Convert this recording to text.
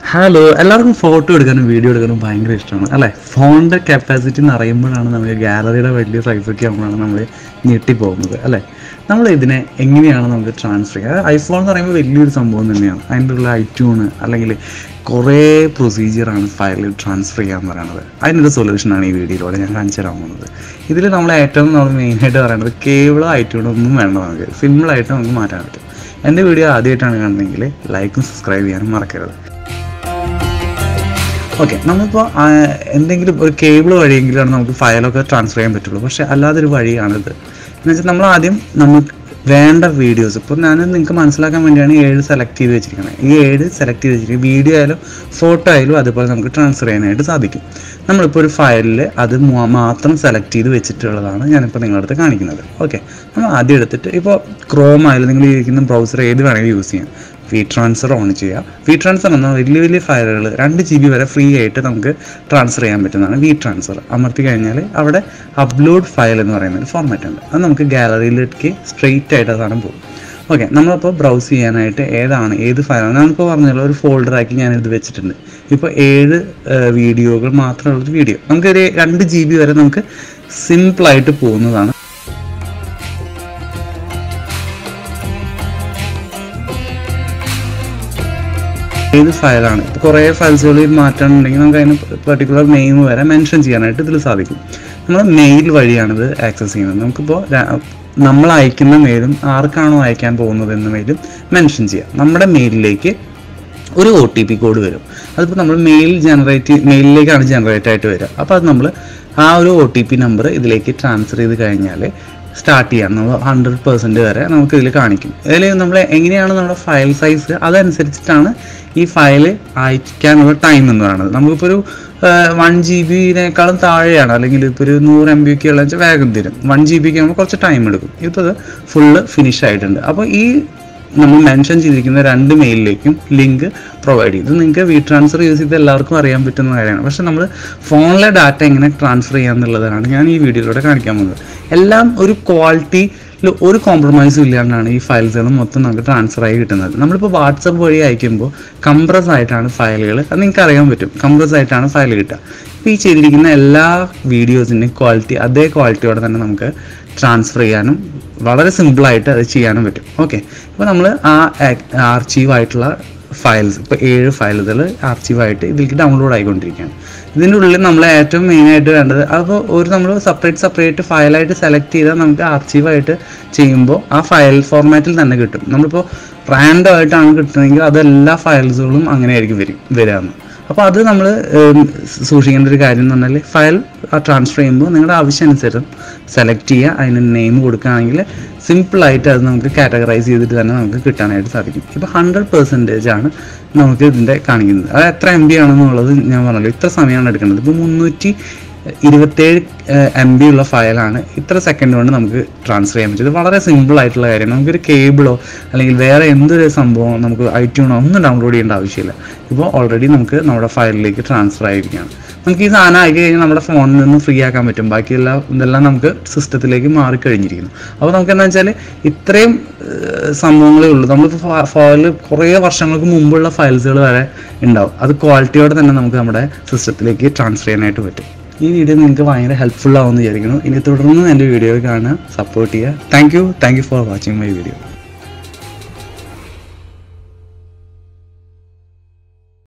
hello എല്ലാവർക്കും photo എടുക്കാനും video എടുക്കാനും ഭയങ്കര ഇഷ്ടമാണ് അല്ലേ ഫോണിൻ്റെ കപ്പാസിറ്റി എന്ന് അറിയുമ്പോഴാണ് നമ്മൾ ഗാലറിയുടെ വലിയ സൈസൊക്കെ ആകുമ്പോഴാണ് നമ്മൾ ഞെട്ടിപ്പോകുന്നത് അല്ലേ നമ്മൾ ഇതിനെ എങ്ങനെയാണ് നമുക്ക് ട്രാൻസ്ഫർ ചെയ്യുക ഐഫോൺ എന്ന് പറയുമ്പോൾ വലിയൊരു സംഭവം തന്നെയാണ് അതിൻ്റെ ഉള്ള ഐറ്റ്യൂണ് അല്ലെങ്കിൽ കുറേ പ്രൊസീജിയറാണ് ഫയൽ ട്രാൻസ്ഫർ ചെയ്യുക എന്ന് പറയുന്നത് അതിനൊരു സൊല്യൂഷനാണ് ഈ വീഡിയോയിലൂടെ ഞാൻ കാണിച്ചു തരാൻ പോകുന്നത് ഇതിൽ നമ്മൾ ഏറ്റവും നമ്മൾ മെയിനായിട്ട് പറയുന്നത് കേബിളോ ഐറ്റ്യൂണോ ഒന്നും വേണ്ട നമുക്ക് സിമ്പിളായിട്ട് നമുക്ക് മാറ്റാൻ പറ്റും എൻ്റെ വീഡിയോ ആദ്യമായിട്ടാണ് കാണുന്നതെങ്കിൽ ലൈക്കും സബ്സ്ക്രൈബ് ചെയ്യാനും മറക്കരുത് ഓക്കെ നമ്മളിപ്പോൾ എന്തെങ്കിലും ഒരു കേബിൾ വഴിയെങ്കിലാണ് നമുക്ക് ഫയലൊക്കെ ട്രാൻസ്ഫർ ചെയ്യാൻ പറ്റുള്ളൂ പക്ഷേ അല്ലാതൊരു വഴിയാണിത് എന്ന് വെച്ചാൽ നമ്മൾ ആദ്യം നമുക്ക് വേണ്ട വീഡിയോസ് ഇപ്പോൾ ഞാൻ നിങ്ങൾക്ക് മനസ്സിലാക്കാൻ വേണ്ടിയാണ് ഈ ഏഴ് സെലക്ട് ചെയ്ത് വെച്ചിരിക്കുന്നത് ഈ ഏഴ് സെലക്ട് ചെയ്ത് വെച്ചിരിക്കുന്നത് വീഡിയോ ആയാലും ഫോട്ടോ ആയാലും അതുപോലെ നമുക്ക് ട്രാൻസ്ഫർ ചെയ്യാനായിട്ട് സാധിക്കും നമ്മളിപ്പോൾ ഒരു ഫയലിൽ അത് മു- മാത്രം സെലക്ട് ചെയ്ത് വെച്ചിട്ടുള്ളതാണ് ഞാനിപ്പോൾ നിങ്ങളുടെ അടുത്ത് കാണിക്കുന്നത് ഓക്കെ നമ്മൾ ആദ്യം എടുത്തിട്ട് ഇപ്പോൾ ക്രോം ആയാലും നിങ്ങൾ ഇരിക്കുന്ന ബ്രൗസർ ഏത് വേണമെങ്കിലും യൂസ് ചെയ്യാം വി ട്രാൻസ്ഫർ ഓൺ ചെയ്യുക വി ട്രാൻസ്ഫർ എന്ന വലിയ വലിയ ഫയലുകൾ രണ്ട് ജി ബി വരെ ഫ്രീ ആയിട്ട് നമുക്ക് ട്രാൻസ്ഫർ ചെയ്യാൻ പറ്റുന്നതാണ് വി ട്രാൻസ്ഫർ അമർത്തി കഴിഞ്ഞാൽ അവിടെ അപ്ലോഡ് ഫയൽ എന്ന് പറയുന്ന ഒരു ഫോർമാറ്റ് ഉണ്ട് അത് നമുക്ക് ഗാലറിയിലേക്ക് സ്ട്രെയിറ്റ് ആയിട്ട് ആ സാധനം പോകും ഓക്കെ നമ്മളപ്പോൾ ബ്രൗസ് ചെയ്യാനായിട്ട് ഏതാണ് ഏത് ഫയലാണ് ഞാനിപ്പോൾ പറഞ്ഞല്ലോ ഒരു ഫോൾഡറാക്കി ഞാനിത് വെച്ചിട്ടുണ്ട് ഇപ്പോൾ ഏഴ് വീഡിയോകൾ മാത്രമുള്ളൊരു വീഡിയോ നമുക്കൊരു രണ്ട് ജി ബി വരെ നമുക്ക് സിമ്പിളായിട്ട് പോകുന്നതാണ് ഏത് ഫയലാണ് ഇപ്പോൾ കുറേ ഫയൽസുകളിൽ മാറ്റാനുണ്ടെങ്കിൽ നമുക്ക് അതിന് പെർട്ടിക്കുലർ നെയിം വരെ മെൻഷൻ ചെയ്യാനായിട്ട് ഇതിൽ സാധിക്കും നമ്മൾ മെയിൽ വഴിയാണിത് ആക്സസ് ചെയ്യുന്നത് നമുക്കിപ്പോൾ ര- നമ്മൾ അയക്കുന്ന മെയിലും ആർക്കാണോ അയക്കാൻ പോകുന്നത് എന്ന മെയിലും മെൻഷൻ ചെയ്യാം നമ്മുടെ മെയിലിലേക്ക് ഒരു ഒ ടി പി കോഡ് വരും അതിപ്പോൾ നമ്മൾ മെയിൽ ജനറേറ്റ് മെയിലിലേക്കാണ് ജനറേറ്റ് ആയിട്ട് വരിക അപ്പോൾ അത് നമ്മൾ ആ ഒരു ഒ ടി പി നമ്പർ ഇതിലേക്ക് ട്രാൻസ്ഫർ ചെയ്ത് കഴിഞ്ഞാൽ സ്റ്റാർട്ട് ചെയ്യാം നമ്മൾ ഹൺഡ്രഡ് പെർസെൻറ്റ് വരെ നമുക്ക് ഇതിൽ കാണിക്കും ഇതിൽ നമ്മൾ എങ്ങനെയാണ് നമ്മുടെ ഫയൽ സൈസ് അതനുസരിച്ചിട്ടാണ് ഈ ഫയൽ അയക്കാനുള്ള ടൈം എന്ന് പറയുന്നത് നമുക്കിപ്പോൾ ഒരു വൺ ജി ബിനേക്കാളും താഴെയാണ് അല്ലെങ്കിൽ ഇപ്പോൾ ഒരു നൂറ് എം ബി ഒക്കെ ഉള്ള വെച്ചാൽ വേഗം തരും വൺ ജി ബിക്ക് ആകുമ്പോൾ കുറച്ച് ടൈം എടുക്കും ഇപ്പോൾ ഫുള്ള് ഫിനിഷ് ആയിട്ടുണ്ട് അപ്പോൾ ഈ നമ്മൾ മെൻഷൻ ചെയ്തിരിക്കുന്ന രണ്ട് മെയിലിലേക്കും ലിങ്ക് പ്രൊവൈഡ് ചെയ്യും ഇത് നിങ്ങൾക്ക് വി ട്രാൻസ്ഫർ യൂസ് ചെയ്ത് എല്ലാവർക്കും അറിയാൻ പറ്റുന്ന കാര്യമാണ് പക്ഷെ നമ്മൾ ഫോണിലെ ഡാറ്റ എങ്ങനെ ട്രാൻസ്ഫർ ചെയ്യാന്നുള്ളതാണ് ഞാൻ ഈ വീഡിയോയിലൂടെ കാണിക്കാൻ പോകുന്നത് എല്ലാം ഒരു ക്വാളിറ്റി ഒരു കോംപ്രമൈസും ഇല്ലാണ്ടാണ് ഈ ഫയൽസുകൾ മൊത്തം നമുക്ക് ട്രാൻസ്ഫർ ആയി കിട്ടുന്നത് നമ്മളിപ്പോൾ വാട്സപ്പ് വഴി അയക്കുമ്പോൾ കംപ്രസ് ആയിട്ടാണ് ഫയലുകൾ അത് നിങ്ങൾക്ക് അറിയാൻ പറ്റും കംപ്രസ് ആയിട്ടാണ് ഫയൽ കിട്ടുക ഇപ്പോൾ ഈ ചെയ്തിരിക്കുന്ന എല്ലാ വീഡിയോസിൻ്റെയും ക്വാളിറ്റി അതേ ക്വാളിറ്റിയോടെ തന്നെ നമുക്ക് ട്രാൻസ്ഫർ ചെയ്യാനും വളരെ സിമ്പിളായിട്ട് അത് ചെയ്യാനും പറ്റും ഓക്കെ ഇപ്പോൾ നമ്മൾ ആ ആർച്ചീവ് ആയിട്ടുള്ള ഫയൽസ് ഇപ്പോൾ ഏഴ് ഫയലുകൾ ആർച്ചീവായിട്ട് ഇതിലേക്ക് ഡൗൺലോഡ് ആയിക്കൊണ്ടിരിക്കുകയാണ് ഇതിൻ്റെ ഉള്ളിൽ നമ്മൾ ഏറ്റവും മെയിനായിട്ട് വേണ്ടത് അപ്പോൾ ഒരു നമ്മൾ സെപ്പറേറ്റ് സെപ്പറേറ്റ് ഫയലായിട്ട് സെലക്ട് ചെയ്താൽ നമുക്ക് ആർച്ചീവായിട്ട് ചെയ്യുമ്പോൾ ആ ഫയൽ ഫോർമാറ്റിൽ തന്നെ കിട്ടും നമ്മളിപ്പോൾ റാൻഡം ആയിട്ടാണ് കിട്ടുന്നതെങ്കിൽ അത് എല്ലാ ഫയൽസുകളും അങ്ങനെയായിരിക്കും വരും വരാമെന്ന് അപ്പോൾ അത് നമ്മൾ സൂക്ഷിക്കേണ്ട ഒരു കാര്യം എന്ന് പറഞ്ഞാൽ ഫയൽ ട്രാൻസ്ഫർ ചെയ്യുമ്പോൾ നിങ്ങളുടെ ആവശ്യം അനുസരിച്ച് സെലക്ട് ചെയ്യുക അതിന് നെയിം കൊടുക്കുകയാണെങ്കിൽ സിമ്പിളായിട്ട് അത് നമുക്ക് കാറ്റഗറൈസ് ചെയ്തിട്ട് തന്നെ നമുക്ക് കിട്ടാനായിട്ട് സാധിക്കും ഇപ്പോൾ ഹൺഡ്രഡ് പെർസെൻറ്റേജ് ആണ് നമുക്ക് ഇതിൻ്റെ കാണിക്കുന്നത് അത് എത്ര എം ബി ആണെന്നുള്ളത് ഞാൻ പറഞ്ഞല്ലോ ഇത്ര സമയമാണ് എടുക്കുന്നത് ഇപ്പോൾ മുന്നൂറ്റി ഇരുപത്തേഴ് എം ബി ഉള്ള ഫയലാണ് ഇത്ര സെക്കൻഡ് കൊണ്ട് നമുക്ക് ട്രാൻസ്ഫർ ചെയ്യാൻ പറ്റും ഇത് വളരെ സിമ്പിൾ ആയിട്ടുള്ള കാര്യമാണ് നമുക്കൊരു കേബിളോ അല്ലെങ്കിൽ വേറെ എന്തൊരു സംഭവം നമുക്ക് ഐട്യൂണോ ഒന്നും ഡൗൺലോഡ് ചെയ്യേണ്ട ആവശ്യമില്ല ഇപ്പോൾ ഓൾറെഡി നമുക്ക് നമ്മുടെ ഫയലിലേക്ക് ട്രാൻസ്ഫർ ആയിരിക്കുകയാണ് നമുക്ക് ഈ സാധനം ആയി കഴിഞ്ഞാൽ നമ്മുടെ ഫോണിൽ നിന്ന് ഫ്രീ ആക്കാൻ പറ്റും ബാക്കിയെല്ലാം ഇതെല്ലാം നമുക്ക് സിസ്റ്റത്തിലേക്ക് മാറിക്കഴിഞ്ഞിരിക്കുന്നു അപ്പോൾ നമുക്ക് എന്താ വെച്ചാൽ ഇത്രയും ഏഹ്, സംഭവങ്ങളേ ഉള്ളൂ നമ്മളിപ്പോൾ ഫയൽ കുറേ വർഷങ്ങൾക്ക് മുമ്പുള്ള ഫയൽസുകൾ വരെ ഉണ്ടാവും അത് ക്വാളിറ്റിയോടെ തന്നെ നമുക്ക് നമ്മുടെ സിസ്റ്റത്തിലേക്ക് ട്രാൻസ്ഫർ ചെയ്യാനായിട്ട് പറ്റും ഈ വീഡിയോ നിങ്ങൾക്ക് ഭയങ്കര ഹെൽപ്ഫുൾ ആവുമെന്ന് വിചാരിക്കുന്നു ഇനി തുടർന്ന് എൻ്റെ വീഡിയോ കാണുക സപ്പോർട്ട് ചെയ്യുക thank you thank you for watching my video